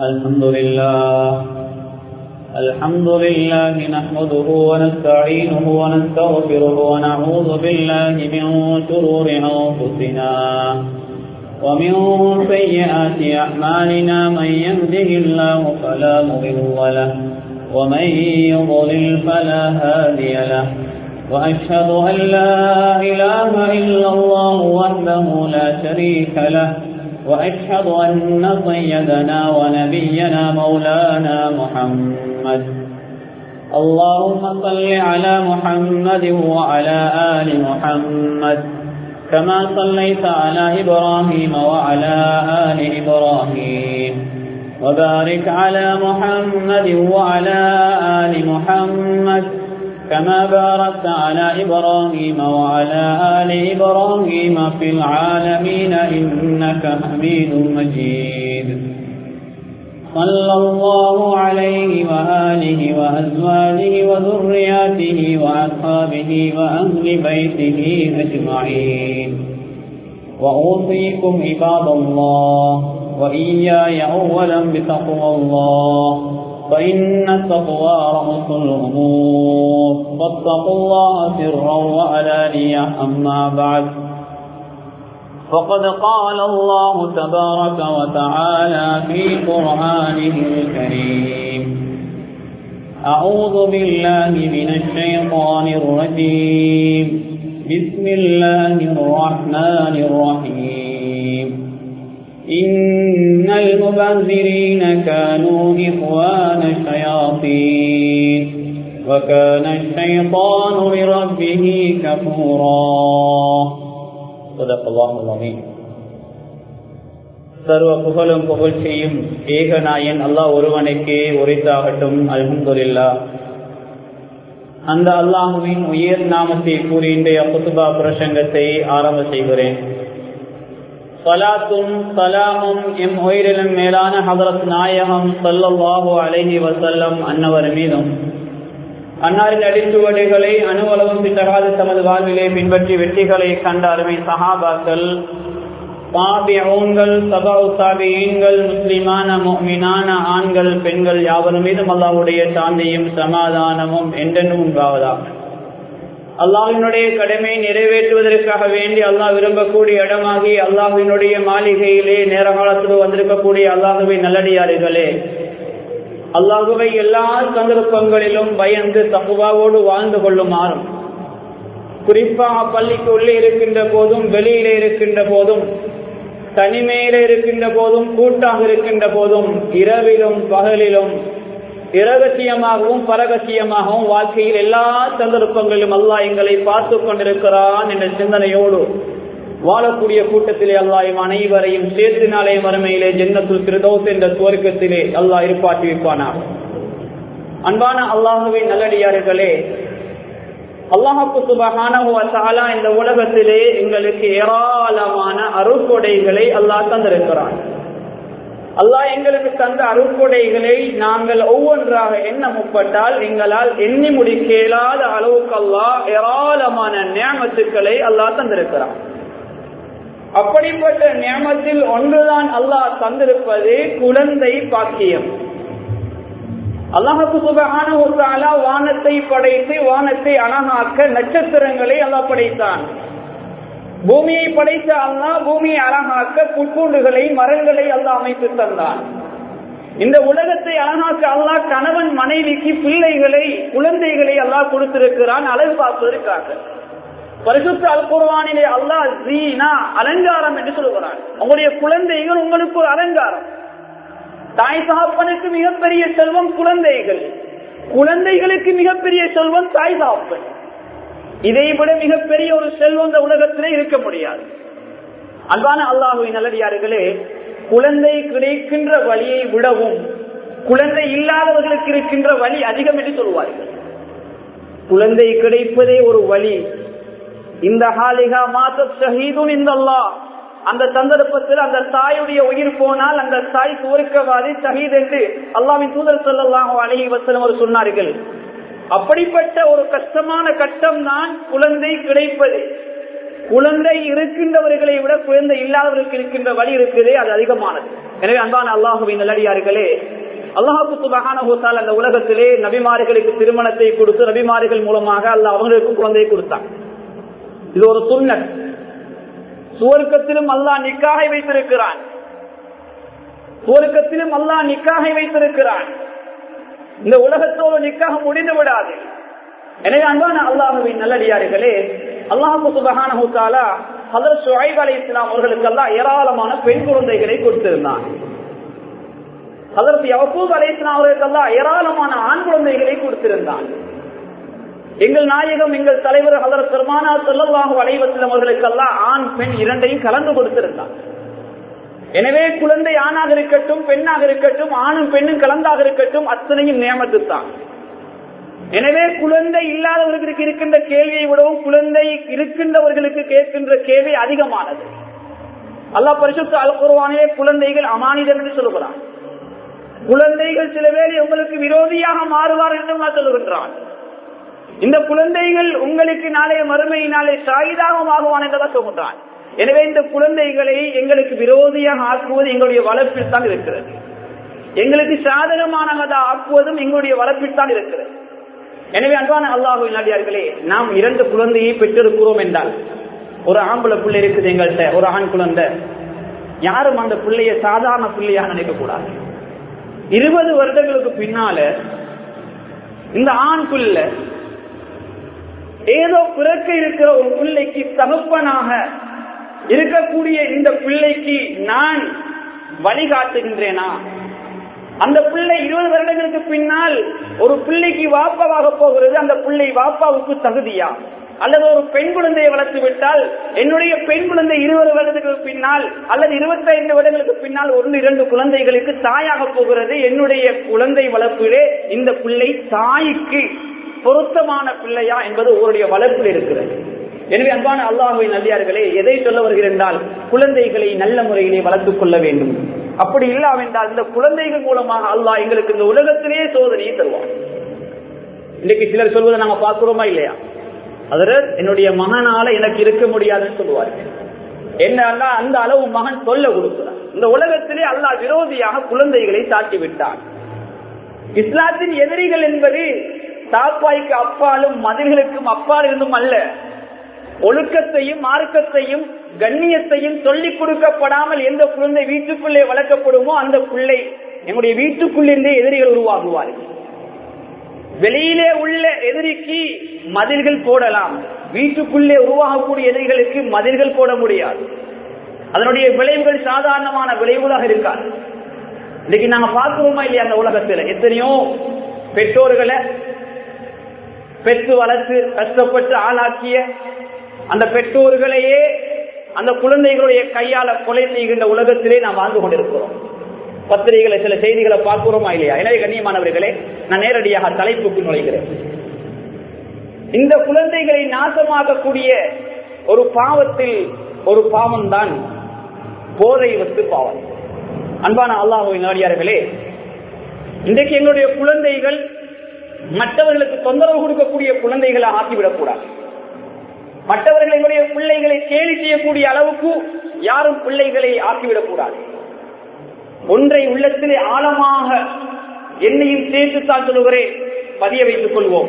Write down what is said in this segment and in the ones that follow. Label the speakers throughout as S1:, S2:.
S1: الحمد لله الحمد لله نحمده ونستعينه ونستغفره ونعوذ بالله من شرور أنفسنا ومن سيئات أعمالنا من يهده الله فلا مضل له ومن يضلل فلا هادي له وأشهد أن لا إله إلا الله وحده لا شريك له وأشهد أن سيدنا ونبينا مولانا محمد اللهم صل على محمد وعلى آل محمد كما صليت على إبراهيم وعلى آل إبراهيم وبارك على محمد وعلى آل محمد كما باركت على إبراهيم وعلى آل إبراهيم في العالمين إنك حميد مجيد صلى الله عليه وآله وأزواجه وذرياته وأصحابه وأهل بيته أجمعين وأوصيكم عباد الله وإياي أولا بتقوى الله فإن التقوى رأس الأمور فاتقوا الله سرا وعلانية أما بعد فقد قال الله تبارك وتعالى في قرآنه الكريم أعوذ بالله من الشيطان الرجيم بسم الله الرحمن الرحيم إن المبذرين كانوا إخوان الشياطين وكان الشيطان لربه كفورا صدق الله العظيم சர்வ புகழும் புகழ்ச்சியும் ஏகநாயன் அல்லாஹ் ஒருவனுக்கே உரைத்தாகட்டும் அல்ஹம்துலில்லா அந்த அல்லாஹுவின் உயர் நாமத்தை கூறி இன்றைய புத்துபா பிரசங்கத்தை ஆரம்ப செய்கிறேன் சலாத்தும் சலாமும் எம் உயிரிலும் மேலான ஹதரத் நாயகம் சல்லல்லாஹு அலைஹி வசல்லம் அன்னவர் மீதும் அன்னாரின் அடிச்சுவடைகளை அணுவளவும் பித்தகாது தமது வாழ்விலே பின்பற்றி வெற்றிகளை கண்ட அருமை சஹாபாக்கள் பாபியூன்கள் சபா சாபியீன்கள் முஸ்லிமான மீனான ஆண்கள் பெண்கள் யாவரும் மீதும் அல்லாவுடைய சாந்தியும் சமாதானமும் என்றென்றும் உண்டாவதாக அல்லாஹினுடைய கடமை நிறைவேற்றுவதற்காக வேண்டி அல்லாஹ் விரும்பக்கூடிய இடமாகி அல்லாஹினுடைய மாளிகையிலே நேர காலத்தில் வந்திருக்கக்கூடிய அல்லாஹுவை நல்லடியாறுகளே அல்லாஹுவை எல்லா சந்தர்ப்பங்களிலும் பயந்து தகுவாவோடு வாழ்ந்து கொள்ளுமாறும் குறிப்பாக பள்ளிக்கு உள்ளே இருக்கின்ற போதும் வெளியிலே இருக்கின்ற போதும் தனிமையில இருக்கின்ற போதும் கூட்டாக இருக்கின்ற போதும் இரவிலும் பகலிலும் இரகசியமாகவும் பரகசியமாகவும் வாழ்க்கையில் எல்லா சந்தர்ப்பங்களிலும் அல்லாஹ் எங்களை பார்த்து கொண்டிருக்கிறான் என்ற சிந்தனையோடு வாழக்கூடிய கூட்டத்திலே அல்லாஹ் அனைவரையும் சேர்த்து நாளை மறுமையிலே ஜென்னத்துல் திருதோஸ் என்ற துவர்க்கத்திலே அல்லாஹ் இருப்பாட்டி வைப்பானாக அன்பான அல்லாஹுவின் நல்லடியார்களே அல்லாஹு சுபகான இந்த உலகத்திலே எங்களுக்கு ஏராளமான அருக்கொடைகளை அல்லாஹ் தந்திருக்கிறான் அல்லாஹ் எங்களுக்கு தந்த அருக்கொடைகளை நாங்கள் ஒவ்வொன்றாக எண்ண முற்பட்டால் எங்களால் எண்ணி முடிக்க இயலாத அளவுக்கு அல்லாஹ் ஏராளமான நியமத்துக்களை அல்லாஹ் தந்திருக்கிறான் அப்படிப்பட்ட நியமத்தில் ஒன்றுதான் அல்லாஹ் தந்திருப்பது குழந்தை பாக்கியம் அல்லாஹுக்கு சுபகான ஒரு வானத்தை படைத்து வானத்தை அழகாக்க நட்சத்திரங்களை அல்லாஹ் படைத்தான் பூமியை படைத்த அல்லா பூமியை அழகாக்க புட்பூண்டுகளை மரங்களை அல்லாஹ் அமைத்து தந்தான் இந்த உலகத்தை அழகாக்க அல்லாஹ் கணவன் மனைவிக்கு பிள்ளைகளை குழந்தைகளை அல்லாஹ் கொடுத்திருக்கிறான் அழகு பார்ப்பதற்காக பரிசுத்த அல் குர்வானிலே அல்லாஹ் ஜீனா அலங்காரம் என்று சொல்லுகிறான் உங்களுடைய குழந்தைகள் உங்களுக்கு ஒரு அலங்காரம் தாய் தகப்பனுக்கு மிகப்பெரிய செல்வம் குழந்தைகள் குழந்தைகளுக்கு மிகப்பெரிய செல்வம் தாய் தகப்பன் இதை விட மிகப்பெரிய ஒரு செல்வம் இந்த உலகத்திலே இருக்க முடியாது அன்பான அல்லாஹுவின் நல்லடியார்களே குழந்தை கிடைக்கின்ற வழியை விடவும் குழந்தை இல்லாதவர்களுக்கு இருக்கின்ற வழி அதிகம் என்று சொல்வார்கள் குழந்தை கிடைப்பதே ஒரு வழி இந்த ஹாலிகா மாத ஷஹீதும் இந்த அல்லா அந்த சந்தர்ப்பத்தில் அந்த தாயுடைய உயிர் போனால் அந்த தாய் சுவர்க்கவாதி ஷஹீத் என்று அல்லாவின் தூதர் சொல்லலாம் அழகி வசலம் அவர் சொன்னார்கள் அப்படிப்பட்ட ஒரு கஷ்டமான கட்டம் தான் குழந்தை கிடைப்பது குழந்தை இருக்கின்றவர்களை விட குழந்தை இல்லாதவர்களுக்கு இருக்கின்ற வழி இருக்குதே அது அதிகமானது எனவே அன்பான அல்லாஹுவின் நல்லடியார்களே அல்லாஹு சுபகான அந்த உலகத்திலே நபிமார்களுக்கு திருமணத்தை கொடுத்து நபிமார்கள் மூலமாக அல்லாஹ் அவங்களுக்கும் குழந்தையை கொடுத்தான் இது ஒரு துண்ணல் சுவர்க்கத்திலும் அல்லாஹ் நிக்காகை வைத்திருக்கிறான் சுவர்க்கத்திலும் அல்லாஹ் நிக்காகை வைத்திருக்கிறான் இந்த உலகத்தோடு நிக்காக முடிந்து விடாது எனவே அன்பான அல்லாஹுவின் நல்லடியார்களே அல்லாஹு சுபகான ஹதரத் ஷுஐப் அலி இஸ்லாம் அவர்களுக்கு எல்லாம் ஏராளமான பெண் குழந்தைகளை கொடுத்திருந்தான் ஹதரத் யவக்கூப் அலி இஸ்லாம் அவர்களுக்கு எல்லாம் ஏராளமான ஆண் குழந்தைகளை கொடுத்திருந்தான் எங்கள் நாயகம் எங்கள் தலைவர் ஹதரத் பெருமானா செல்லவாக அலைவசலம் அவர்களுக்கெல்லாம் ஆண் பெண் இரண்டையும் கலந்து கொடுத்திருந்தான் எனவே குழந்தை ஆணாக இருக்கட்டும் பெண்ணாக இருக்கட்டும் ஆணும் பெண்ணும் கலந்தாக இருக்கட்டும் அத்தனையும் நியமத்து தான் எனவே குழந்தை இல்லாதவர்களுக்கு இருக்கின்ற கேள்வியை விடவும் குழந்தை இருக்கின்றவர்களுக்கு கேட்கின்ற கேள்வி அதிகமானது அல்லா பரிசுத்த அல்குருவானே குழந்தைகள் அமானிதம் என்று சொல்லுகிறான் குழந்தைகள் சில வேளை உங்களுக்கு விரோதியாக மாறுவார் என்று சொல்லுகின்றான் இந்த குழந்தைகள் உங்களுக்கு நாளே மறுமையினாலே சாயுதாக ஆகுவான் என்றதான் சொல்கின்றான் எனவே இந்த குழந்தைகளை எங்களுக்கு விரோதியாக ஆக்குவது எங்களுடைய வளர்ப்பில் தான் இருக்கிறது எங்களுக்கு சாதகமானதாக ஆக்குவதும் எங்களுடைய வளர்ப்பில் தான் இருக்கிறது எனவே அன்பான அல்லாஹு நடிகார்களே நாம் இரண்டு குழந்தையை பெற்றிருக்கிறோம் என்றால் ஒரு ஆம்பளை பிள்ளை இருக்குது எங்கள்கிட்ட ஒரு ஆண் குழந்தை யாரும் அந்த பிள்ளைய சாதாரண பிள்ளையாக நினைக்க கூடாது இருபது வருடங்களுக்கு பின்னால இந்த ஆண் பிள்ளை ஏதோ பிறக்க இருக்கிற ஒரு பிள்ளைக்கு தகப்பனாக இருக்கக்கூடிய இந்த பிள்ளைக்கு நான் வழிகாட்டுகின்றேனா அந்த பிள்ளை இருபது வருடங்களுக்கு பின்னால் ஒரு பிள்ளைக்கு வாப்பாவாக போகிறது அந்த பிள்ளை வாப்பாவுக்கு தகுதியா அல்லது ஒரு பெண் குழந்தையை வளர்த்து விட்டால் என்னுடைய பெண் குழந்தை இருபது வருடங்களுக்கு பின்னால் அல்லது இருபத்தி ஐந்து வருடங்களுக்கு பின்னால் ஒன்று இரண்டு குழந்தைகளுக்கு தாயாக போகிறது என்னுடைய குழந்தை வளர்ப்பிலே இந்த பிள்ளை தாய்க்கு பொருத்தமான பிள்ளையா என்பது ஒருடைய வளர்ப்பில் இருக்கிறது எனவே அன்பான அல்லாஹுவை நல்லியார்களே எதை சொல்ல வருகிறேன் குழந்தைகளை நல்ல முறையிலே வளர்த்துக் கொள்ள வேண்டும் அப்படி இல்லாவென்றால் இந்த குழந்தைகள் மூலமாக அல்லாஹ் எங்களுக்கு இந்த உலகத்திலேயே சோதனையை தருவான் இன்னைக்கு சிலர் சொல்வதை நாங்க பார்க்கிறோமா இல்லையா அதுல என்னுடைய மகனால எனக்கு இருக்க முடியாதுன்னு சொல்லுவார்கள் என்ன அந்த அளவு மகன் சொல்ல கொடுக்கிறான் இந்த உலகத்திலே அல்லாஹ் விரோதியாக குழந்தைகளை சாட்டி விட்டான் இஸ்லாத்தின் எதிரிகள் என்பது தாப்பாய்க்கு அப்பாலும் மதில்களுக்கும் அப்பால் இருந்தும் அல்ல ஒழுக்கத்தையும் மார்க்கத்தையும் கண்ணியத்தையும் சொல்லிக் கொடுக்கப்படாமல் எந்த குழந்தை வீட்டுக்குள்ளே வளர்க்கப்படுமோ அந்த பிள்ளை எங்களுடைய வீட்டுக்குள்ளிருந்தே எதிரிகள் உருவாகுவார்கள் வெளியிலே உள்ள எதிரிக்கு மதில்கள் போடலாம் வீட்டுக்குள்ளே உருவாகக்கூடிய எதிரிகளுக்கு மதில்கள் போட முடியாது அதனுடைய விளைவுகள் சாதாரணமான விளைவுகளாக இருக்காது இன்னைக்கு நாங்க பார்க்கிறோமா இல்லையா அந்த உலகத்துல எத்தனையோ பெற்றோர்களை பெற்று வளர்த்து கஷ்டப்பட்டு ஆளாக்கிய அந்த பெற்றோர்களையே அந்த குழந்தைகளுடைய கையால கொலை செய்கின்ற உலகத்திலே நாம் வாழ்ந்து கொண்டிருக்கிறோம் பத்திரிகைகளை சில செய்திகளை பார்க்கிறோமா இல்லையா எனவே கண்ணியமானவர்களே நான் நேரடியாக தலைப்புக்கு நுழைகிறேன் இந்த குழந்தைகளை நாசமாக்கக்கூடிய ஒரு பாவத்தில் ஒரு பாவம் தான் போதை வத்து பாவம் அன்பான அல்லாஹுவின் நாடியார்களே இன்றைக்கு எங்களுடைய குழந்தைகள் மற்றவர்களுக்கு தொந்தரவு கொடுக்கக்கூடிய குழந்தைகளை ஆக்கிவிடக்கூடாது மற்றவர்கள் எங்களுடைய பிள்ளைகளை கேலி செய்யக்கூடிய அளவுக்கு யாரும் பிள்ளைகளை ஆக்கிவிடக்கூடாது ஒன்றை உள்ளத்திலே ஆழமாக என்னையும் சேர்த்துத்தான் சொல்லுகிறேன் பதிய வைத்துக் கொள்வோம்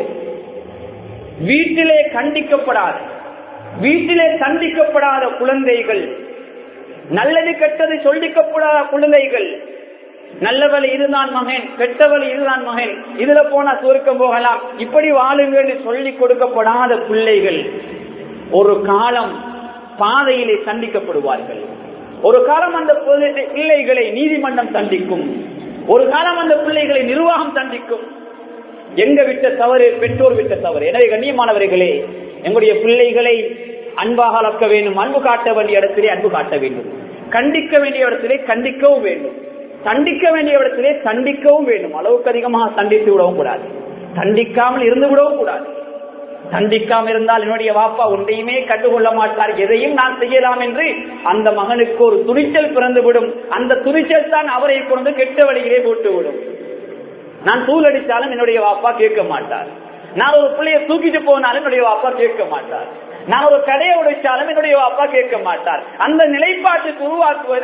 S1: வீட்டிலே கண்டிக்கப்படாத வீட்டிலே கண்டிக்கப்படாத குழந்தைகள் நல்லது கெட்டது சொல்லிக்கப்படாத குழந்தைகள் நல்லவள் இதுதான் மகன் கெட்டவள் இதுதான் மகன் இதுல போனா சுருக்கம் போகலாம் இப்படி வாழுங்க என்று சொல்லிக் கொடுக்கப்படாத பிள்ளைகள் ஒரு காலம் பாதையிலே தண்டிக்கப்படுவார்கள் ஒரு காலம் அந்த பிள்ளைகளை நீதிமன்றம் தண்டிக்கும் ஒரு காலம் அந்த பிள்ளைகளை நிர்வாகம் தண்டிக்கும் எங்க விட்ட தவறு பெற்றோர் விட்ட தவறு எனவே கண்ணியமானவர்களே எங்களுடைய பிள்ளைகளை அன்பாக வளர்க்க வேண்டும் அன்பு காட்ட வேண்டிய இடத்திலே அன்பு காட்ட வேண்டும் கண்டிக்க வேண்டிய இடத்திலே கண்டிக்கவும் வேண்டும் தண்டிக்க வேண்டிய இடத்திலே தண்டிக்கவும் வேண்டும் அளவுக்கு அதிகமாக தண்டித்து விடவும் கூடாது தண்டிக்காமல் இருந்து விடவும் கூடாது தண்டிக்காம இருந்தால் என்னுடைய வாப்பா ஒன்றையுமே கண்டுகொள்ள மாட்டார் எதையும் நான் செய்யலாம் என்று அந்த மகனுக்கு ஒரு துணிச்சல் பிறந்துவிடும் அந்த துணிச்சல் தான் அவரை கொண்டு கெட்ட வழியிலே போட்டுவிடும் நான் தூள் அடித்தாலும் என்னுடைய வாப்பா கேட்க மாட்டார் நான் ஒரு பிள்ளைய தூக்கிட்டு போனாலும் என்னுடைய வாப்பா கேட்க மாட்டார் நான் ஒரு கடையை உடைச்சாலும் என்னுடைய அப்பா கேட்க மாட்டார் அந்த நிலைப்பாட்டுக்கு உருவாக்குவது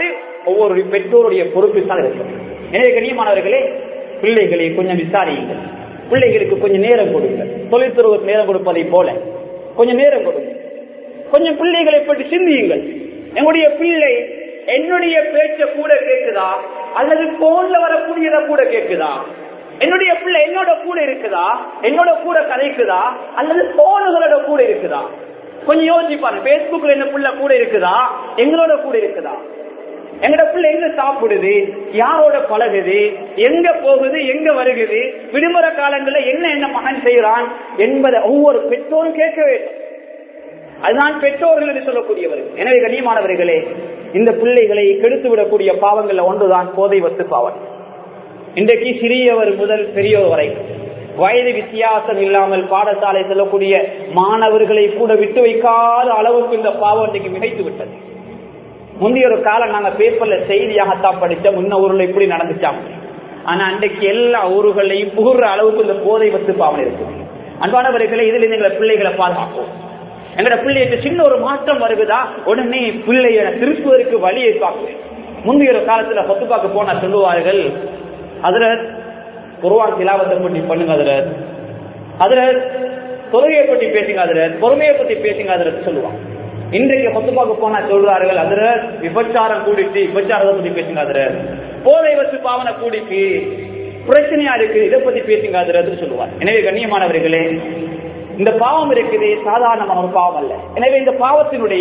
S1: ஒவ்வொரு பெற்றோருடைய பொறுப்பு தான் இருக்கு எனவே கண்ணியமானவர்களே பிள்ளைகளை கொஞ்சம் விசாரியுங்கள் பிள்ளைகளுக்கு கொஞ்சம் நேரம் கொடுங்க தொழில்துறவுக்கு நேரம் கொடுப்பதை போல கொஞ்சம் நேரம் கொடுங்க கொஞ்சம் பிள்ளைகளை பற்றி சிந்தியுங்கள் என்னுடைய பிள்ளை என்னுடைய பேச்ச கூட கேட்குதா அல்லது போன்ல வரக்கூடியத கூட கேட்குதா என்னுடைய பிள்ளை என்னோட கூட இருக்குதா என்னோட கூட கதைக்குதா அல்லது போனுகளோட கூட இருக்குதா கொஞ்சம் யோசிப்பாங்க பேஸ்புக்ல என்ன பிள்ளை கூட இருக்குதா எங்களோட கூட இருக்குதா எங்கட பிள்ளை எங்க சாப்பிடுது யாரோட பழகுது எங்க போகுது எங்க வருகுது விடுமுறை காலங்கள்ல என்ன என்ன மகன் செய்யறான் என்பதை ஒவ்வொரு பெற்றோரும் கேட்க வேண்டும் அதுதான் பெற்றோர்கள் என்று சொல்லக்கூடியவர்கள் எனவே கண்ணியமானவர்களே இந்த பிள்ளைகளை கெடுத்து விடக்கூடிய பாவங்கள்ல ஒன்றுதான் போதை வத்து பாவம் இன்றைக்கு சிறியவர் முதல் பெரியவர் வரை வயது வித்தியாசம் இல்லாமல் பாடசாலை செல்லக்கூடிய மாணவர்களை கூட விட்டு வைக்காத அளவுக்கு இந்த பாவம் இன்றைக்கு மிகைத்து விட்டது முந்தைய ஒரு காலம் நாங்க பேப்பர்ல செய்தியாகத்தான் படிச்சோம் முன்ன ஊர்ல இப்படி நடந்துச்சாங்க ஆனா அன்றைக்கு எல்லா ஊர்களையும் புகுற அளவுக்கு இந்த போதை வத்து பாவம் இருக்கு அன்பானவர்களை இதுல இருந்து எங்களை பிள்ளைகளை பாதுகாப்போம் எங்கட பிள்ளைகிட்ட சின்ன ஒரு மாற்றம் வருகுதா உடனே பிள்ளைய திருப்புவதற்கு வழியை பார்க்குவேன் முந்தைய ஒரு காலத்துல சொத்துப்பாக்கு போனா சொல்லுவார்கள் அதுல குருவான் திலாவத்தை பற்றி பண்ணுங்க அதுல அதுல தொழுகையை பற்றி பேசுங்க அதுல பொறுமையை பற்றி பேசுங்க அதுல சொல்லுவான் இன்றைக்கு சொத்துப்பாக்கு போனா சொல்றார்கள் அதுல விபச்சாரம் கூடிட்டு விபச்சாரத்தை பத்தி பேசுங்க அதுல போதை வச்சு பாவனை கூடிட்டு பிரச்சனையா இருக்கு இதை பத்தி பேசுங்க அதுல சொல்லுவார் எனவே கண்ணியமானவர்களே இந்த பாவம் இருக்குது சாதாரணமான ஒரு பாவம் அல்ல எனவே இந்த பாவத்தினுடைய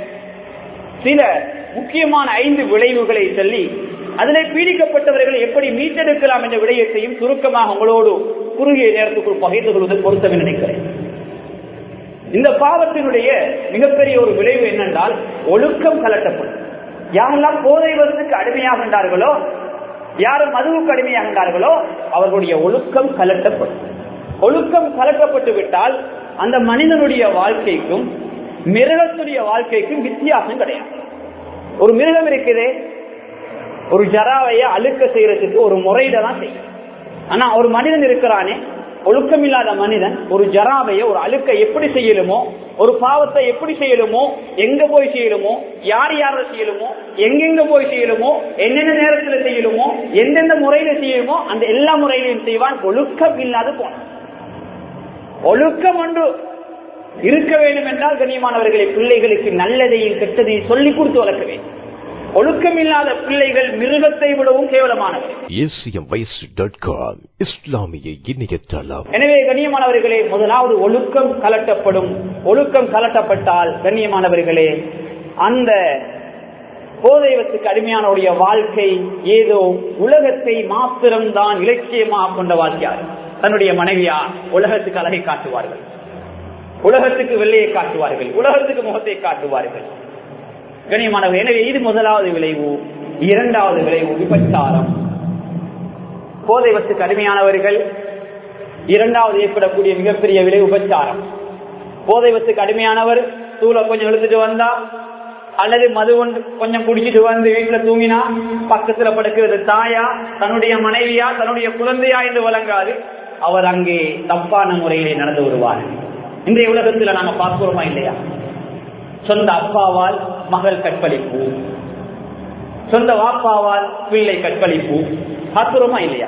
S1: சில முக்கியமான ஐந்து விளைவுகளை சொல்லி அதிலே பீடிக்கப்பட்டவர்களை எப்படி மீட்டெடுக்கலாம் என்ற விடயத்தையும் சுருக்கமாக உங்களோடு குறுகிய நேரத்துக்குள் பகிர்ந்து கொள்வதில் பொருத்தம் நினைக்கிறேன் இந்த பாவத்தினுடைய மிகப்பெரிய ஒரு விளைவு என்னென்றால் ஒழுக்கம் கலட்டப்படும் யாரெல்லாம் போதை வசத்துக்கு அடிமையாகின்றார்களோ யாரும் மதுவுக்கு அடிமையாகின்றார்களோ அவர்களுடைய ஒழுக்கம் கலட்டப்படும் ஒழுக்கம் கலக்கப்பட்டு விட்டால் அந்த மனிதனுடைய வாழ்க்கைக்கும் மிருகத்துடைய வாழ்க்கைக்கும் வித்தியாசம் கிடையாது ஒரு மிருகம் இருக்குதே ஒரு ஜராவைய அழுக்க செய்யறதுக்கு ஒரு முறையில தான் செய்யும் ஆனா ஒரு மனிதன் இருக்கிறானே ஒழுக்கம் இல்லாத மனிதன் ஒரு ஜராவைய ஒரு அழுக்க எப்படி செய்யலுமோ ஒரு பாவத்தை எப்படி செய்யலுமோ எங்க போய் செய்யலுமோ யார் யார செய்யலுமோ எங்கெங்க போய் செய்யலுமோ என்னென்ன நேரத்துல செய்யலுமோ எந்தெந்த முறையில செய்யலுமோ அந்த எல்லா முறையிலையும் செய்வான் ஒழுக்கம் இல்லாத போனான் ஒழுக்கம் ஒன்று இருக்க வேண்டும் என்றால் கண்ணியமானவர்களை பிள்ளைகளுக்கு நல்லதையும் கெட்டதையும் சொல்லிக் கொடுத்து வளர்க்க வேண்டும் ஒழுக்கம் இல்லாத பிள்ளைகள் மிருகத்தை விடவும் கேவலமானவர்கள்
S2: acmvice.com இஸ்லாமிய இணையதளம்
S1: எனவே கண்ணியமானவர்களே முதலாவது ஒழுக்கம் கலட்டப்படும் ஒழுக்கம் கலட்டப்பட்டால் கண்ணியமானவர்களே அந்த போதைவத்துக்கு அடிமையானுடைய வாழ்க்கை ஏதோ உலகத்தை மாத்திரம்தான் இலட்சியமாக கொண்ட வாழ்க்கையார் தன்னுடைய மனைவியா உலகத்துக்கு அழகை காட்டுவார்கள் உலகத்துக்கு வெள்ளையை காட்டுவார்கள் உலகத்துக்கு முகத்தை காட்டுவார்கள் கண்ணியமானவர் எனவே இது முதலாவது விளைவு இரண்டாவது விளைவு விபச்சாரம் போதை வத்துக்கு அடிமையானவர்கள் இரண்டாவது ஏற்படக்கூடிய மிகப்பெரிய விளைவு விபச்சாரம் போதை வத்துக்கு அடிமையானவர் தூளை கொஞ்சம் எடுத்துட்டு வந்தா அல்லது மது ஒன்று கொஞ்சம் குடிச்சிட்டு வந்து வீட்டுல தூங்கினா பக்கத்துல படுக்கிறது தாயா தன்னுடைய மனைவியா தன்னுடைய குழந்தையா என்று வழங்காது அவர் அங்கே தப்பான முறையிலே நடந்து வருவார் இன்றைய உலகத்துல நாம பார்க்கிறோமா இல்லையா சொந்த அப்பாவால் மகள் கற்பழிப்பு சொந்த வாப்பாவால் பிள்ளை கற்பழிப்பு பார்க்கிறோமா இல்லையா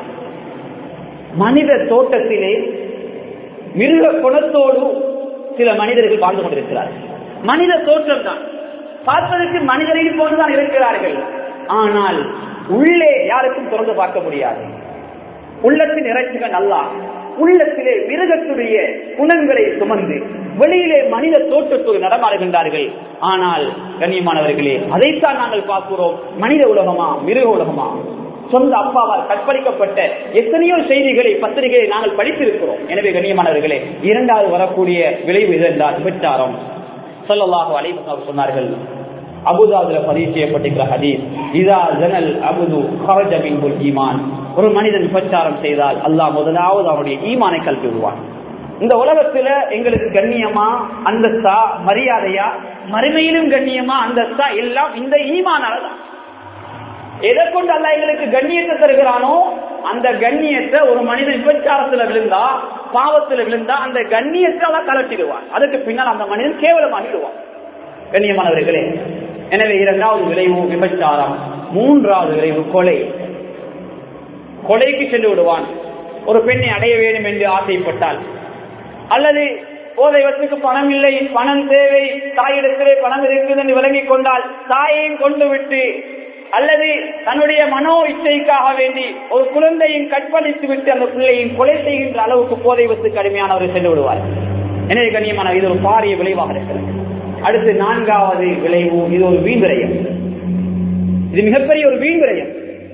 S1: மனித தோட்டத்திலே மிருக குணத்தோடு சில மனிதர்கள் வாழ்ந்து கொண்டிருக்கிறார்கள் மனித தோற்றம் தான் பார்ப்பதற்கு மனிதரை போன்றுதான் இருக்கிறார்கள் ஆனால் உள்ளே யாருக்கும் திறந்து பார்க்க முடியாது உள்ளத்தின் இறைச்சிகள் நல்லா உள்ளத்திலே மிருகத்துடைய குணங்களை சுமந்து வெளியிலே மனித தோற்றத்தோடு நடமாடுகின்றார்கள் ஆனால் கண்ணியமானவர்களே அதைத்தான் நாங்கள் பார்க்கிறோம் மனித உலகமா மிருக உலகமா சொந்த அப்பாவால் கற்பழிக்கப்பட்ட எத்தனையோ செய்திகளை பத்திரிகைகளை நாங்கள் படித்திருக்கிறோம் எனவே கண்ணியமானவர்களே இரண்டாவது வரக்கூடிய விளைவு இது என்றால் விபச்சாரம் சொல்லலாக அலைவசம் சொன்னார்கள் அபுதாதுல பதிவு செய்யப்பட்டிருக்கிற ஹதீஸ் இதா ஜனல் அபுது ஹரஜமின் ஈமான் ஒரு மனிதன் விபச்சாரம் செய்தால் அல்லாஹ் முதலாவது அவனுடைய ஈமானை கல்வி விடுவான் இந்த உலகத்துல எங்களுக்கு கண்ணியமா அந்தஸ்தா மரியாதையா மறுமையிலும் கண்ணியமா அந்தஸ்தா எல்லாம் இந்த ஈமானால தான் எதை கொண்டு அல்ல எங்களுக்கு கண்ணியத்தை தருகிறானோ அந்த கண்ணியத்தை ஒரு மனிதன் விபச்சாரத்துல விழுந்தா பாவத்துல விழுந்தா அந்த கண்ணியத்தை அவன் கலட்டிடுவான் அதுக்கு பின்னால் அந்த மனிதன் கேவலமாகிடுவான் கண்ணியமானவர்களே எனவே இரண்டாவது விளைவு விபச்சாரம் மூன்றாவது விளைவு கொலை கொலைக்கு சென்று விடுவான் ஒரு பெண்ணை அடைய வேண்டும் என்று ஆசைப்பட்டால் அல்லது போதை வச்சுக்கு பணம் இல்லை பணம் தேவை தாயிடத்திலே பணம் இருக்குது என்று விளங்கிக் கொண்டால் தாயையும் கொண்டு விட்டு அல்லது தன்னுடைய மனோ இச்சைக்காக வேண்டி ஒரு குழந்தையும் கற்பழித்து விட்டு அந்த பிள்ளையும் கொலை செய்கின்ற அளவுக்கு போதை வத்துக்கு அடிமையானவர்கள் சென்று விடுவார் எனவே கண்ணியமான இது ஒரு பாரிய விளைவாக இருக்கிறது அடுத்து நான்காவது விளைவு இது ஒரு வீண் விரயம் இது மிகப்பெரிய ஒரு வீண் விரயம்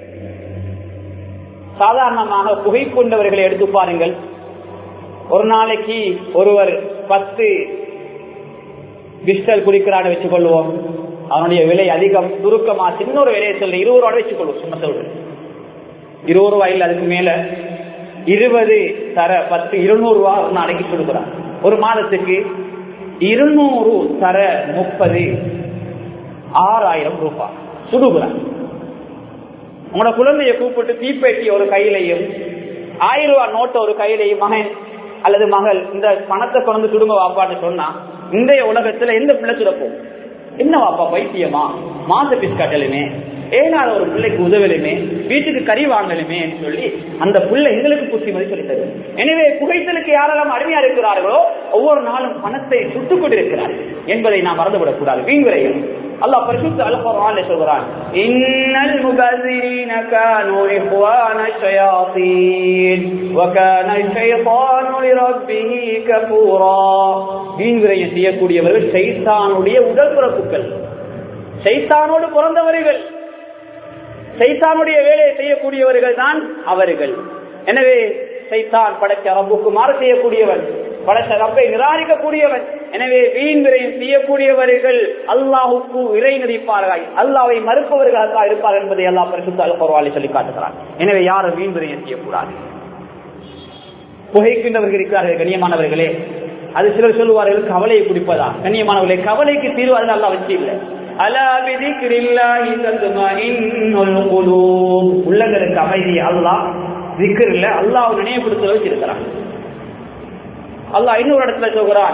S1: சாதாரணமாக புகை கொண்டவர்களை எடுத்து பாருங்கள் ஒரு நாளைக்கு ஒருவர் பத்து பிஸ்டல் குடிக்கிறான்னு வச்சுக் கொள்வோம் அவனுடைய விலை அதிகம் சுருக்கமா சின்ன ஒரு விலையை சொல்ற இருபது ரூபாய் வச்சுக் கொள்வோம் சும்மா சொல்றேன் இருபது ரூபாயில் அதுக்கு மேல இருபது தர பத்து இருநூறு ரூபாய் ஒரு நாளைக்கு கொடுக்குறான் ஒரு மாதத்துக்கு இருநூறு தர முப்பது ஆறாயிரம் ரூபாய் சுடுகிறான் உங்களோட குழந்தைய கூப்பிட்டு தீப்பெட்டி ஒரு கையிலையும் ஆயிரம் ரூபாய் நோட்டை ஒரு கையிலையும் மகன் அல்லது மகள் இந்த பணத்தை கொண்டு சுடுங்க வாப்பான்னு சொன்னா இன்றைய உலகத்துல எந்த பிள்ளை சுடப்போம் என்ன வாப்பா பைத்தியமா மாச பிஸ் கட்டலுமே ஏனால ஒரு பிள்ளைக்கு உதவலுமே வீட்டுக்கு கறி வாங்கலுமே சொல்லி அந்த பிள்ளை எங்களுக்கு புத்திமதி சொல்லி தரும் எனவே புகைத்தலுக்கு யாரெல்லாம் அடிமையா இருக்கிறார்களோ ஒவ்வொரு நாளும் பணத்தை சுட்டுக் கொண்டிருக்கிறார்கள் என்பதை நாம் மறந்துவிடக் கூடாது வீண்விரையும் அல்லாஹ் பரிசுத்த அல்குர்ஆன்ல சொல்றான் இன்னல் முபஸிரீன கானூ இஹ்வான ஷயாத்தீன் வகான ஷைத்தானு லிரப்பிஹி கஃபூரா வீண்விரையம் செய்யக்கூடியவர்கள் ஷைத்தானுடைய உடல் பிறப்புகள் ஷைத்தானோடு பிறந்தவர்கள் சைத்தானுடைய வேலையை செய்யக்கூடியவர்கள் தான் அவர்கள் எனவே சைத்தான் படைச்ச ரப்புக்கு மாறு செய்யக்கூடியவன் படைச்ச ரப்பை நிராகரிக்கக்கூடியவன் எனவே வீண் விரையும் செய்யக்கூடியவர்கள் அல்லாஹுக்கு இறை நடிப்பார்கள் அல்லாவை மறுப்பவர்களாக இருப்பார்கள் என்பதை எல்லா பரிசுத்த அல்பரவாலி சொல்லி காட்டுகிறான் எனவே யாரும் வீண் விரையும் செய்யக்கூடாது புகைக்கின்றவர்கள் இருக்கிறார்கள் கண்ணியமானவர்களே அது சிலர் சொல்லுவார்கள் கவலையை குடிப்பதா கண்ணியமானவர்களே கவலைக்கு தீர்வு அதில் அல்லா வச்சு இல்லை உள்ளங்களுக்கு அமைதி அல்லாஹ் விக்கிரில் அல்லாஹ் நினைவுபடுத்த வச்சிருக்கிறான் அல்லாஹ் இன்னொரு இடத்துல சொல்கிறான்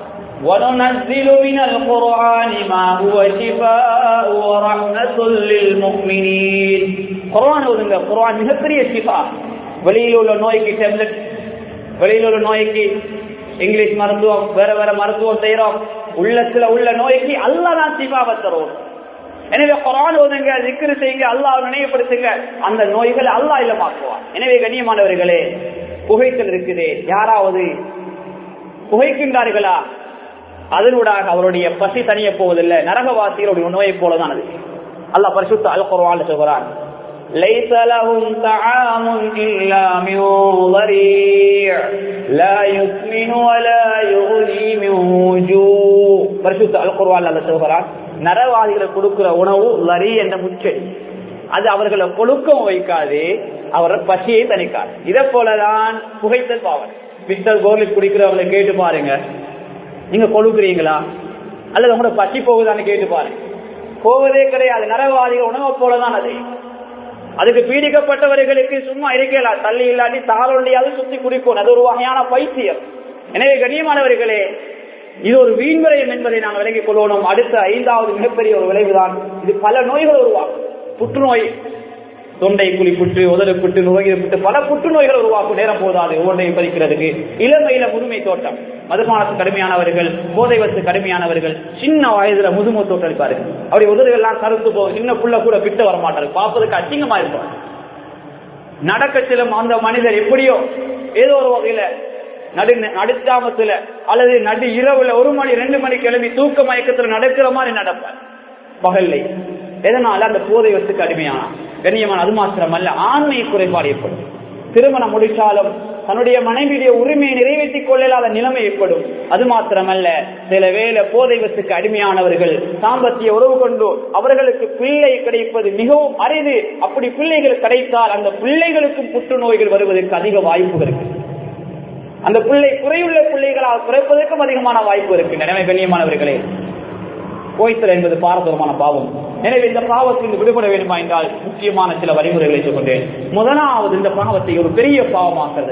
S1: وننزل من القرآن ما هو شفاء ورحمة للمؤمنين குர்ஆன் ஓதுங்க குர்ஆன் மிகப்பெரிய ஷிஃபா வெளியில் உள்ள நோய்க்கு டேப்லெட் வெளியில் உள்ள நோய்க்கு இங்கிலீஷ் மருத்துவம் வேற வேற மருத்துவம் செய்யறோம் உள்ளத்துல உள்ள நோய்க்கு அல்லா தான் சிபாவை தரும் எனவே குரான் ஓதுங்க திக்ரு செய்யுங்க அல்லாஹ் நினைவுபடுத்துங்க அந்த நோய்களை அல்லாஹ் இல்லமாக்குவான் எனவே கண்ணியமானவர்களே புகைத்தல் இருக்குது யாராவது புகைக்கின்றார்களா அதனூடாக அவருடைய பசி தனிய போவதில்லை நரகவாசிகளுடைய நோயை போலதான் அது அல்லாஹ் பரிசுத்த அல் குர்ஆன் சொல்கிறான் ليس لهم طعام إلا من ضريع لا يسمن ولا يغني من جوع பரிசுத்த அல் குர்ஆன் அல்ல சொல்கிறான் நரவாதிகளை கொடுக்கிற உணவு லரி என்ற முச்செடி அது அவர்களை கொழுக்கம் வைக்காது அவரை பசியை தணிக்காது இதை போலதான் புகைத்தல் பாவன் பிஸ்டல் கோர்லிக் குடிக்கிறவங்களை கேட்டு பாருங்க நீங்க கொழுக்குறீங்களா அல்லது உங்களோட பசி போகுதான்னு கேட்டு பாருங்க போவதே கிடையாது நரவாதிகள் உணவை போலதான் அது அதுக்கு பீடிக்கப்பட்டவர்களுக்கு சும்மா இருக்கலாம் தள்ளி இல்லாட்டி தாளொண்டியாவது சுத்தி குடிக்கும் அது ஒரு வகையான பைத்தியம் எனவே கண்ணியமானவர்களே இது ஒரு வீண்முறையம் என்பதை நாம் விலகிக் கொள்ளணும் அடுத்த ஐந்தாவது மிகப்பெரிய ஒரு விளைவுதான் இது பல நோய்கள் உருவாக்கும் புற்றுநோய் தொண்டை குழிப்புட்டு உதடுப்புட்டு நுழையிட்டு பல புற்றுநோய்கள் உருவாக்கும் நேரம் போதாது ஒவ்வொன்றையும் பறிக்கிறதுக்கு இளமையில முதுமை தோட்டம் மதுபானத்து கடுமையானவர்கள் போதை வத்து கடுமையானவர்கள் சின்ன வயதுல முதுமை தோற்றளிப்பார்கள் அவருடைய உதடுகள்லாம் கருத்து போகும் சின்ன புள்ள கூட பிட்ட வரமாட்டாரு பார்ப்பதற்கு அச்சிங்கமா இருப்பார் நடக்க செல்லும் அந்த மனிதர் எப்படியோ ஏதோ ஒரு வகையில நடு நடுச்சாமத்துல அல்லது நடு இரவுல ஒரு மணி ரெண்டு மணி கிளம்பி தூக்க மயக்கத்துல நடக்கிற மாதிரி நடப்பார் பகல்லை எதனால அந்த போதை வத்துக்கு அடிமையான கண்ணியமான அது மாத்திரம் அல்ல ஆண்மை குறைபாடு ஏற்படும் திருமணம் முடிச்சாலும் தன்னுடைய மனைவியுடைய உரிமையை நிறைவேற்றிக் கொள்ளலாத நிலைமை ஏற்படும் அது மாத்திரமல்ல சில வேலை போதை வத்துக்கு அடிமையானவர்கள் சாம்பத்திய உறவு கொண்டு அவர்களுக்கு பிள்ளை கிடைப்பது மிகவும் அரிது அப்படி பிள்ளைகள் கிடைத்தால் அந்த பிள்ளைகளுக்கும் புற்றுநோய்கள் வருவதற்கு அதிக வாய்ப்பு இருக்கு அந்த பிள்ளை குறையுள்ள பிள்ளைகளால் குறைப்பதற்கும் அதிகமான வாய்ப்பு இருக்கு எனவே கண்ணியமானவர்களே கோய்த்தல் என்பது பாரதூரமான பாவம் எனவே இந்த பாவத்தில் விடுபட வேண்டுமா என்றால் முக்கியமான சில வழிமுறைகளை சொல்கின்றேன் முதலாவது இந்த பாவத்தை ஒரு பெரிய பாவமாக்குறது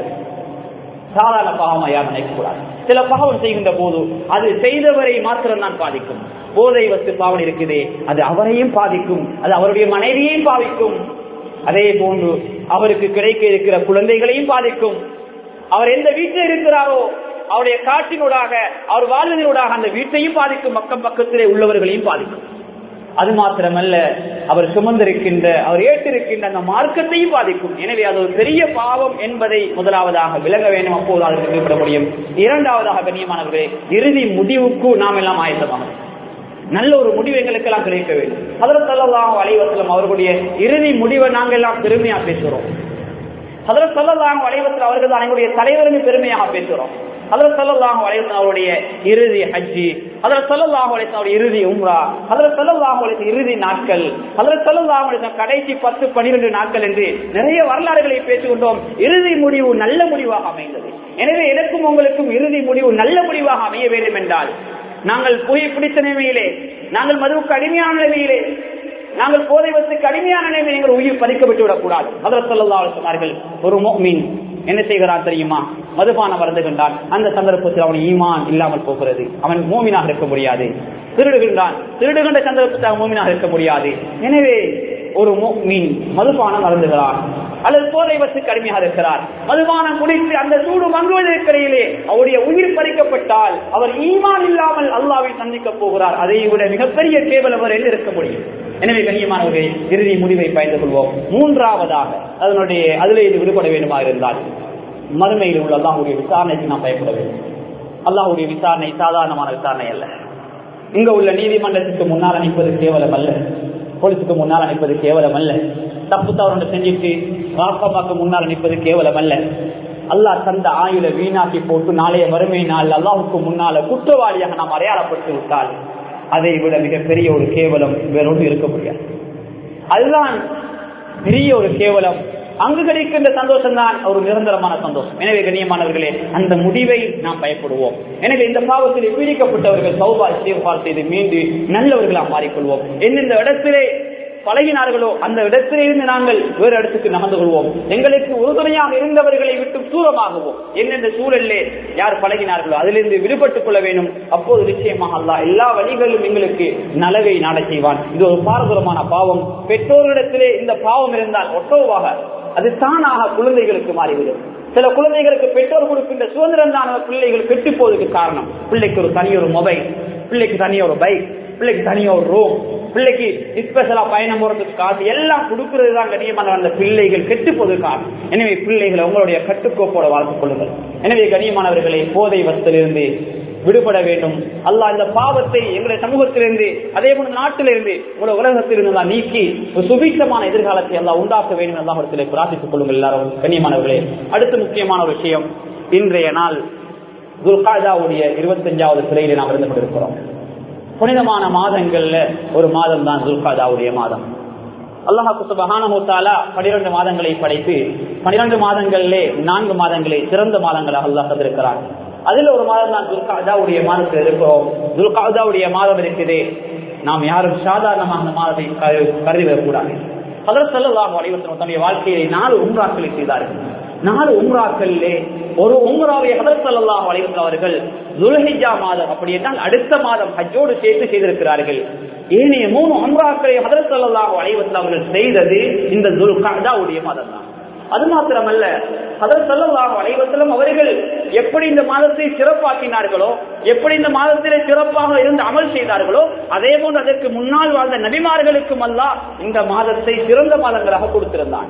S1: சாதாரண பாவமா யாரும் நினைக்கக்கூடாது சில பாவம் செய்கின்ற போது அது செய்தவரை மாத்திரம் தான் பாதிக்கும் போதை வத்து பாவனை இருக்குது அது அவரையும் பாதிக்கும் அது அவருடைய மனைவியையும் பாதிக்கும் அதே போன்று அவருக்கு கிடைக்க இருக்கிற குழந்தைகளையும் பாதிக்கும் அவர் எந்த வீட்டில் இருக்கிறாரோ அவருடைய காற்றினூடாக அவர் வாழ்வதனூடாக அந்த வீட்டையும் பாதிக்கும் பக்கம் பக்கத்திலே உள்ளவர்களையும் பாதிக்கும் அது மாத்திரமல்ல அவர் சுமந்திருக்கின்ற அவர் ஏற்றிருக்கின்ற அந்த மார்க்கத்தையும் பாதிக்கும் எனவே அது ஒரு பெரிய பாவம் என்பதை முதலாவதாக விளங்க வேண்டும் அப்போது அதற்கு குறிப்பிட முடியும் இரண்டாவதாக கண்ணியமானவர்களே இறுதி முடிவுக்கு நாம் எல்லாம் ஆயத்தமாக நல்ல ஒரு முடிவு எங்களுக்கு எல்லாம் கிடைக்க வேண்டும் அதில் சொல்லலாம் அலைவசலம் அவர்களுடைய இறுதி முடிவை நாங்கள் எல்லாம் பெருமையா பேசுகிறோம் அதில் சொல்லலாம் அலைவசல் அவர்கள் தான் எங்களுடைய தலைவருக்கு பெருமையாக பேசுகிறோம் அதில் சொல்லலாம் அலைவசல் அவருடைய இறுதி ஹஜ்ஜி அதில் சொல்லலாம் அவருடைய இறுதி உம்ரா அதில் சொல்லலாம் இறுதி நாட்கள் அதில் சொல்லலாம் கடைசி பத்து பனிரெண்டு நாட்கள் என்று நிறைய வரலாறுகளை பேசிக்கொண்டோம் இறுதி முடிவு நல்ல முடிவாக அமைந்தது எனவே எனக்கும் உங்களுக்கும் இறுதி முடிவு நல்ல முடிவாக அமைய வேண்டும் என்றால் நாங்கள் புகை பிடித்த நிலைமையிலே நாங்கள் மதுவுக்கு அடிமையான நிலைமையிலே நாங்கள் போதை வத்து கடுமையான நிலைமை எங்கள் உயிர் பறிக்கப்பட்டு விடக்கூடாது அதில் சொல்லா சொன்னார்கள் ஒரு மீன் என்ன செய்கிறான் தெரியுமா மதுபானம் வருந்துகின்றான் அந்த சந்தர்ப்பத்தில் அவன் ஈமான் இல்லாமல் போகிறது அவன் மூமினாக இருக்க முடியாது திருடுகின்றான் திருடுகின்ற சந்தர்ப்பத்தில் அவன் மூமினாக இருக்க முடியாது எனவே ஒரு மீன் மதுபானம் மறந்துகிறான் அல்லது போதை வச்சு கடுமையாக இருக்கிறார் மதுபானம் குடித்து அந்த சூடு மங்குவதற்கிடையிலே அவருடைய உயிர் பறிக்கப்பட்டால் அவர் ஈமான் இல்லாமல் அல்லாவை சந்திக்க போகிறார் அதை விட மிகப்பெரிய கேவலம் அவர் என்ன இருக்க முடியும் எனவே கண்ணியமானவர்கள் இறுதி முடிவை பயந்து கொள்வோம் மூன்றாவதாக அதனுடைய அதில் இது விடுபட வேண்டுமா இருந்தால் மறுமையில் உள்ள அல்லாஹுடைய விசாரணைக்கு நாம் பயப்பட வேண்டும் அல்லாஹுடைய விசாரணை சாதாரணமான விசாரணை அல்ல இங்க உள்ள நீதிமன்றத்துக்கு முன்னால் அனுப்பது கேவலம் அல்ல போலீஸுக்கு முன்னால் அனுப்பது கேவலம் அல்ல தப்பு தவறு செஞ்சுட்டு வாக்கமாக்கு முன்னால் அனுப்பது கேவலம் அல்ல அல்லாஹ் தந்த ஆயுள வீணாக்கி போட்டு நாளைய வறுமை நாள் அல்லாஹுக்கு முன்னால குற்றவாளியாக நாம் அடையாளப்படுத்தி விட்டால் அதை விட மிகப்பெரிய ஒரு கேவலம் வேறொன்று இருக்க முடியாது அதுதான் பெரிய ஒரு கேவலம் அங்கு கிடைக்கின்ற சந்தோஷம் தான் ஒரு நிரந்தரமான சந்தோஷம் எனவே கண்ணியமானவர்களே அந்த முடிவை நாம் பயப்படுவோம் எனவே இந்த பாவத்தில் பீடிக்கப்பட்டவர்கள் சௌபா இஸ்திஃபார் செய்து மீண்டு நல்லவர்களாக மாறிக்கொள்வோம் எந்தெந்த இடத்திலே பழகினார்களோ அந்த இடத்திலிருந்து நாங்கள் வேறு இடத்துக்கு நகர்ந்து கொள்வோம் எங்களுக்கு உறுதுணையாக இருந்தவர்களை விட்டு தூரமாகுவோம் எந்தெந்த சூழலிலே யார் பழகினார்களோ அதிலிருந்து விடுபட்டுக் கொள்ள வேண்டும் அப்போது நிச்சயமாக அல்லா எல்லா வழிகளிலும் எங்களுக்கு நலவை நாட செய்வான் இது ஒரு பாரதூரமான பாவம் பெற்றோரிடத்திலே இந்த பாவம் இருந்தால் ஒட்டோவாக அது தானாக குழந்தைகளுக்கு மாறிவிடும் சில குழந்தைகளுக்கு பெற்றோர் கொடுக்கின்ற சுதந்திரம் தான் பிள்ளைகள் கெட்டு போவதற்கு காரணம் பிள்ளைக்கு ஒரு தனி ஒரு மொபைல் பிள்ளைக்கு தனி ஒரு பைக் பிள்ளைக்கு தனியா ஒரு ரூம் பிள்ளைக்கு ஸ்பெஷலா பயணம் போறதுக்கு காசு எல்லாம் கொடுக்கறது தான் கண்ணியமான அந்த பிள்ளைகள் கெட்டு போது காரணம் எனவே பிள்ளைகளை உங்களுடைய கட்டுக்கோப்போட வளர்த்துக் கொள்ளுங்கள் எனவே கண்ணியமானவர்களை போதை வசத்திலிருந்து விடுபட வேண்டும் அல்லாஹ் இந்த பாவத்தை எங்களுடைய சமூகத்திலிருந்து அதே போல நாட்டிலிருந்து உங்களுடைய உலகத்திலிருந்து தான் நீக்கி ஒரு சுபீட்சமான எதிர்காலத்தை எல்லாம் உண்டாக்க வேண்டும் எல்லாம் இடத்திலே பிரார்த்தித்துக் கொள்ளுங்கள் எல்லாரும் கண்ணியமானவர்களே அடுத்து முக்கியமான ஒரு விஷயம் இன்றைய நாள் துல்காஜாவுடைய இருபத்தஞ்சாவது சிலையில நாம் இருந்து கொண்டிருக்கிறோம் புனிதமான மாதங்கள்ல ஒரு மாதம் தான் துல்காஜாவுடைய மாதம் அல்லாஹாக்கு சுபஹானஹூத்தாலா பனிரெண்டு மாதங்களை படைத்து பனிரெண்டு மாதங்களிலே நான்கு மாதங்களே சிறந்த மாதங்களாக அல்லாஹ் தந்திருக்கிறார் அதுல ஒரு மாதம் தான் துல்காஜாவுடைய மாதத்தில் இருக்கிறோம் துல்காஜாவுடைய மாதம் இருக்குது நாம் யாரும் சாதாரணமாக அந்த மாதத்தை கருதி வரக்கூடாது அதற்கு செல்லலாம் அனைவரும் தன்னுடைய வாழ்க்கையை நாலு உம்ராக்களை செய்தார்கள் நாலு உம்ராக்களிலே ஒரு உம்ராவை ஹதரசல்லாஹ் அலைவசம் அவர்கள் துல்ஹிஜா மாதம் அப்படி என்றால் அடுத்த மாதம் ஹஜ்ஜோடு சேர்த்து செய்திருக்கிறார்கள் ஏனைய மூணு உம்ராக்களை ஹதரசல்லாஹ் அலைவசம் அவர்கள் செய்தது இந்த துல்காவுடைய மாதம் தான் அது மாத்திரமல்ல அதன் செல்லலாம் அனைவத்திலும் அவர்கள் எப்படி இந்த மாதத்தை சிறப்பாக்கினார்களோ எப்படி இந்த மாதத்திலே சிறப்பாக இருந்து அமல் செய்தார்களோ அதே போன்று அதற்கு முன்னால் வாழ்ந்த நபிமார்களுக்கும் அல்ல இந்த மாதத்தை சிறந்த மாதங்களாக கொடுத்திருந்தான்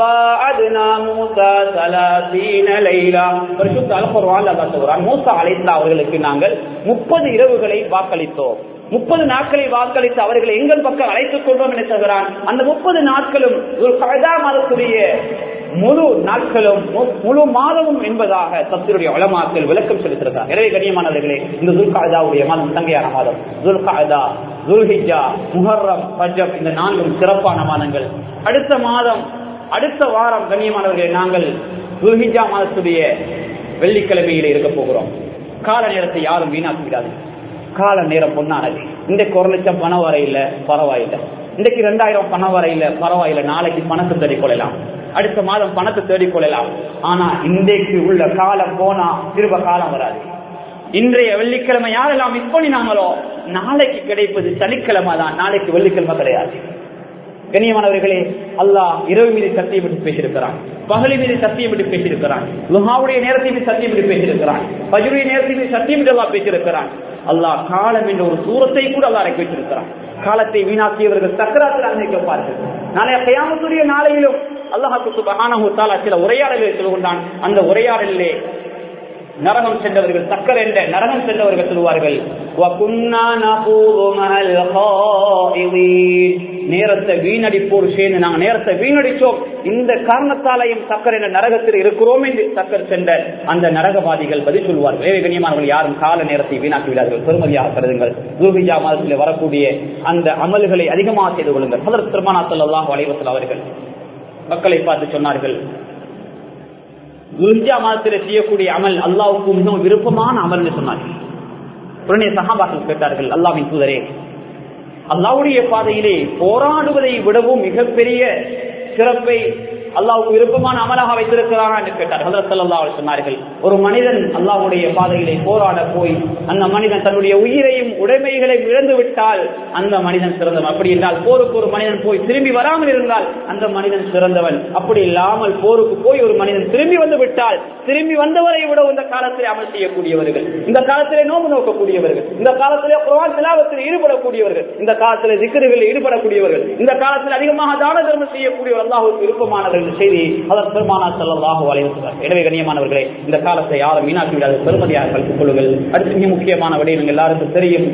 S1: மூசா அழைத்த அவர்களுக்கு நாங்கள் முப்பது இரவுகளை வாக்களித்தோம் முப்பது நாட்களை வாக்களித்து அவர்களை எங்கள் பக்கம் அழைத்துக் கொண்டோம் என சொல்கிறான் அந்த முப்பது நாட்களும் ஒரு கதா மாதத்துடைய முழு நாட்களும் முழு மாதமும் என்பதாக தத்தினுடைய வளமாக்கல் விளக்கம் செலுத்திருக்கிறார் எனவே கண்ணியமானவர்களே இந்த துல்காதாவுடைய மாதம் தங்கையான மாதம் துல்காதா துல்ஹிஜா முஹர்ரம் பஜப் இந்த நான்கும் சிறப்பான மாதங்கள் அடுத்த மாதம் அடுத்த வாரம் கண்ணியமானவர்களே நாங்கள் துல்ஹிஜா மாதத்துடைய வெள்ளிக்கிழமையில இருக்க போகிறோம் கால நேரத்தை யாரும் வீணாக்கி விடாது கால நேரம் பொண்ணானது இன்றைக்கு ஒரு லட்சம் பணம் வரையில பரவாயில்லை இன்றைக்கு ரெண்டாயிரம் பணம் வரையில பரவாயில்லை நாளைக்கு பணத்தை தேடிக் கொள்ளலாம் அடுத்த மாதம் பணத்தை தேடிக் கொள்ளலாம் ஆனா இன்றைக்கு உள்ள காலம் போனா திரும்ப காலம் வராது இன்றைய வெள்ளிக்கிழமை யாரெல்லாம் மிஸ் பண்ணினாங்களோ நாளைக்கு கிடைப்பது சனிக்கிழமை தான் நாளைக்கு வெள்ளிக்கிழமை கிடையாது கண்ணியமானவர்களே அல்லாஹ் இரவு மீது சத்தியம் விட்டு பேசியிருக்கிறான் பகலி மீது சத்தியம் விட்டு பேசியிருக்கிறான் லுஹாவுடைய நேரத்தை மீது சத்தியம் விட்டு பேசியிருக்கிறான் பஜுடைய நேரத்தை மீது சத்தியம் விட்டு அல்லாஹ் பேசியிருக்கிறான் அல்லாஹ் காலம் என்ற ஒரு சூரத்தை கூட அல்லாஹ் இறக்கி வச்சிருக்கிறான் காலத்தை வீணாக்கியவர்கள் சக்கராத்தில் அனுமதிக்கப்பார்கள் நாளைய கயாமத்துடைய நாளையிலும் அல்லாஹாக்கு சுபஹானஹு தஆலா சில உரையாடல்களை சொல்கின்றான் அந்த உரையாடலிலே நரகம் சென்றவர்கள் சக்கர் என்ற நரகம் சென்றவர்கள் சொல்வார்கள் وَكُنَّا نَخُوضُ مَعَ الْخَائِضِينَ. நேரத்தை வீணடிப்போர் சேர்ந்து நாங்கள் நேரத்தை வீணடிச்சோம் இந்த காரணத்தாலையும் சக்கர் என்ற நரகத்தில் இருக்கிறோம் என்று சக்கர் சென்ற அந்த நரகவாதிகள் பதில் சொல்வார்கள் ஏழை கண்ணியமானவர்கள் யாரும் கால நேரத்தை வீணாக்கி விடார்கள் பெருமதியாக கருதுங்கள் துர்பிஜா மாதத்தில் வரக்கூடிய அந்த அமல்களை அதிகமாக செய்து கொள்ளுங்கள் ஹதரத் பெருமானா ஸல்லல்லாஹு அலைஹி வஸல்லம் அவர்கள் மக்களை பார்த்து சொன்னார்கள் துல்ஜா மாதத்தில் செய்யக்கூடிய அமல் அல்லாவுக்கு மிகவும் விருப்பமான அமல்னு சொன்னார்கள் உடனே சகாபாக்கள் கேட்டார்கள் அல்லாவின் தூதரே அல்லாவுடைய பாதையிலே போராடுவதை விடவும் மிகப்பெரிய சிறப்பை அல்லாவுக்கு விருப்பமான அமலாக வைத்திருக்கிறாரா என்று கேட்டார் ஹதரத் ஸல்லல்லாஹு அலைஹி சொன்னார்கள் ஒரு மனிதன் அல்லாஹ்வுடைய பாதையிலே போராட போய் அந்த மனிதன் தன்னுடைய உயிரையும் உடைமைகளை இழந்து விட்டால் அந்த மனிதன் சிறந்தவன் அப்படி என்றால் போருக்கு ஒரு மனிதன் போய் திரும்பி வராமல் இருந்தால் அந்த மனிதன் சிறந்தவன் அப்படி இல்லாமல் போருக்கு போய் ஒரு மனிதன் திரும்பி வந்து விட்டால் திரும்பி வந்தவரை விட இந்த காலத்திலே அமல் செய்யக்கூடியவர்கள் இந்த காலத்திலே நோம்பு நோக்கக்கூடியவர்கள் இந்த காலத்திலே குர்ஆன் திலாவத்தில் ஈடுபடக்கூடியவர்கள் இந்த காலத்திலே திக்ருகளில் ஈடுபடக்கூடியவர்கள் இந்த காலத்தில் அதிகமாக தான தர்மம் செய்யக்கூடியவர் அல்லாஹ்வுக்கு விருப்பமானவர்கள் என்ற செய்தி அதன் பெருமானா ஸல்லல்லாஹு அலைஹி வஸல்லம் எனவே கண்ணியமானவர்களே இந்த காலத்தை யாரும் வீணாக்கி விடாது பெருமதியாக கல்விக் கொள்ளுங்கள் அடுத்து மிக முக்கியமான விடயம் எல்லாருக்கும் தெரியும்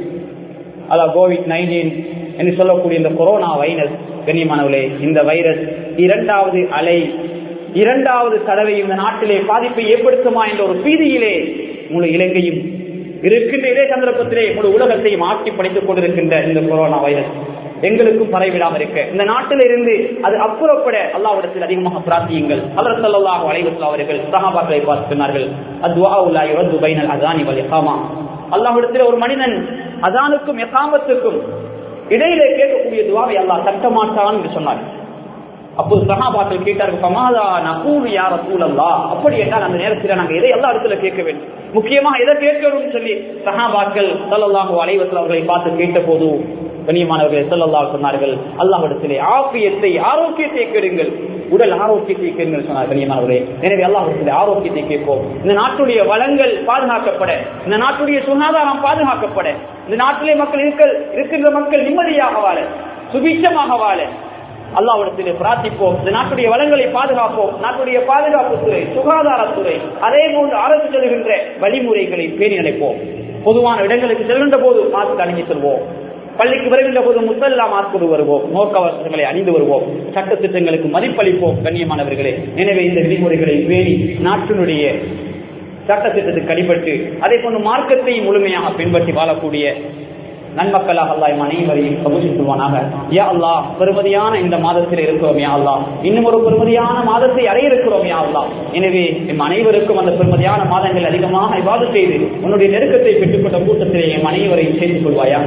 S1: அதான் கோவிட் நைன்டீன் என்று சொல்லக்கூடிய இந்த கொரோனா வைரஸ் கண்ணியமானவர்களே இந்த வைரஸ் இரண்டாவது அலை இரண்டாவது தடவை இந்த நாட்டிலே பாதிப்பை ஏற்படுத்துமா என்ற ஒரு பீதியிலே முழு இலங்கையும் இருக்கின்ற இதே சந்தர்ப்பத்திலே முழு உலகத்தையும் ஆட்சி படைத்துக் கொண்டிருக்கின்ற இந்த கொரோனா வைரஸ் எங்களுக்கும் பரவிடாமல் இருக்க இந்த நாட்டில் இருந்து அது அப்புறப்பட அல்லாவிடத்தில் அதிகமாக பிரார்த்தியுங்கள் அவர் சொல்லலாக அலைவசல் அவர்கள் சகாபாக்களை பார்த்து சொன்னார்கள் அத்வா உல்லா யுவது பைனல் அதானி வல் இகாமா அல்லாஹ்விடத்தில் ஒரு மனிதன் அதானுக்கும் எகாமத்துக்கும் இடையிலே கேட்கக்கூடிய துவாவை அல்லாஹ் தட்ட மாட்டான் என்று சொன்னார் அப்போது சகாபாக்கள் கேட்டார்கள் சமாதா நகூல் யார சூழல்லா அப்படி என்றால் அந்த நேரத்தில் நாங்கள் எதை எல்லா இடத்துல கேட்க வேண்டும் முக்கியமாக எதை கேட்கணும்னு சொல்லி சகாபாக்கள் சல்லல்லாஹு அலைவசல் அவர்களை பார்த்து கேட்ட போது கண்ணியமானவர்கள் சொல்லல்லாஹ் சொன்னார்கள் அல்லாஹ்விடத்திலே ஆபியத்தை ஆரோக்கியத்தை கேளுங்கள் உடல் ஆரோக்கியத்தை கேளுங்கள் சொன்னார் கண்ணியமானவர்களே எனவே அல்லாஹ்விடத்திலே ஆரோக்கியத்தை கேட்போம் இந்த நாட்டுடைய வளங்கள் பாதுகாக்கப்பட இந்த நாட்டுடைய சுகாதாரம் பாதுகாக்கப்பட இந்த நாட்டிலே மக்கள் இருக்க இருக்கின்ற மக்கள் நிம்மதியாக வாழ சுபிச்சமாக வாழ அல்லாவிடத்திலே பிரார்த்திப்போம் இந்த நாட்டுடைய வளங்களை பாதுகாப்போம் நாட்டுடைய பாதுகாப்புத்துறை சுகாதாரத்துறை அதே போன்று அரசு செல்கின்ற வழிமுறைகளை பேணி நினைப்போம் பொதுவான இடங்களுக்கு செல்கின்ற போது மாஸ்க் அணிஞ்சு செல்வோம் பள்ளிக்கு வருகின்ற போது முத்தல்லா மாஸ்கோடு வருவோம் நோக்கவசங்களை அணிந்து வருவோம் சட்ட திட்டங்களுக்கு மதிப்பளிப்போம் கண்ணியமானவர்களே எனவே இந்த விதிமுறைகளை பேணி நாட்டினுடைய சட்ட திட்டத்துக்கு அடிபட்டு அதே போன்று மார்க்கத்தை முழுமையாக பின்பற்றி வாழக்கூடிய நன்மக்களாக அல்லா எம் அனைவரையும் கபூசித்துவானாக யா அல்லா பெருமதியான இந்த மாதத்தில் இருக்கிறோம் யா அல்லா இன்னும் ஒரு பெருமதியான மாதத்தை அடைய இருக்கிறோம் யா அல்லா எனவே எம் அனைவருக்கும் அந்த பெருமதியான மாதங்கள் அதிகமாக இவ்வாறு செய்து உன்னுடைய நெருக்கத்தை பெற்றுக்கொண்ட கூட்டத்திலே எம் அனைவரையும் செய்து கொள்வாயாக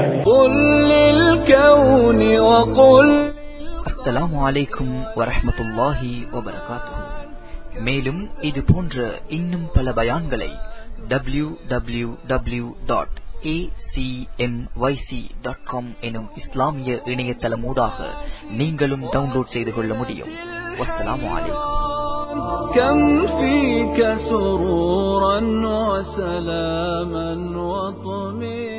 S3: அஸ்ஸலாமு அலைக்கும் வரஹ்மத்துல்லாஹி வபரகாத்துஹு மேலும் இது போன்ற இன்னும் பல பயான்களை W W W dot acmyc.com எனும் இஸ்லாமிய இணையதளமூடாக நீங்களும் டவுன்லோட் செய்து கொள்ள முடியும் வஸ்ஸலாமு அலைக்கும்
S4: كم فيك سرورا وسلاما وطمئنا